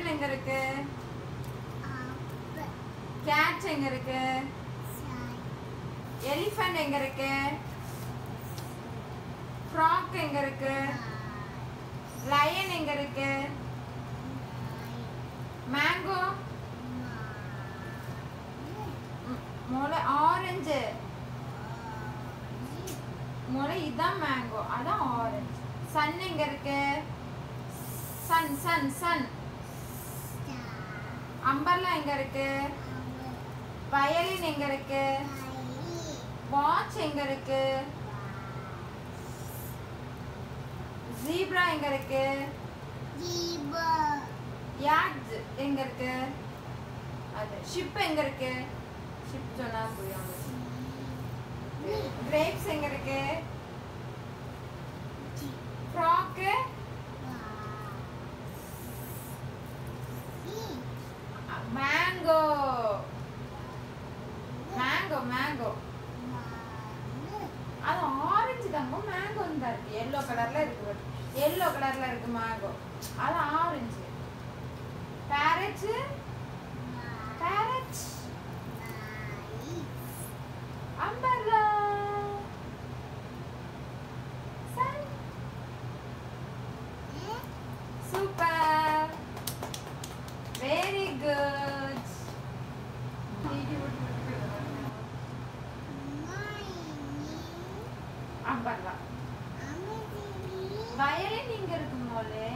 apple எங்க இருக்கு gate எங்க இருக்கு எலிஃபண்ட் எங்க இருக்கு ஃப்ராக் எங்க இருக்கு லயன் எங்க இருக்கு மேங்கோ மொளை ஆரஞ்சு மொளை இதான் மேங்கோ அதான் ஆரஞ்சு சன் எங்க இருக்கு சன் சன் சன் அம்பர்லா எங்க இருக்கு வயலின் எங்க இருக்கு வாட்ச் எங்க இருக்கு ஜீப்ரா எங்க இருக்கு யாட் எங்க இருக்கு அது ஷிப் எங்க இருக்கு ஷிப் சொன்னா புரியும் கிரேப்ஸ் எங்க இருக்கு ஃப்ராக்கு மேங்கோ மேங்கோ மேங்கோ அது ஆரஞ்சு தாங்க மேங்கோ தான் இருக்கு எல்லோ கலர்ல இருக்கு எல்லோ கலர்ல இருக்கு மேங்கோ அது orange parrot parrot umbrella sun super very good umbrella violin இங்க இருக்கு மோலே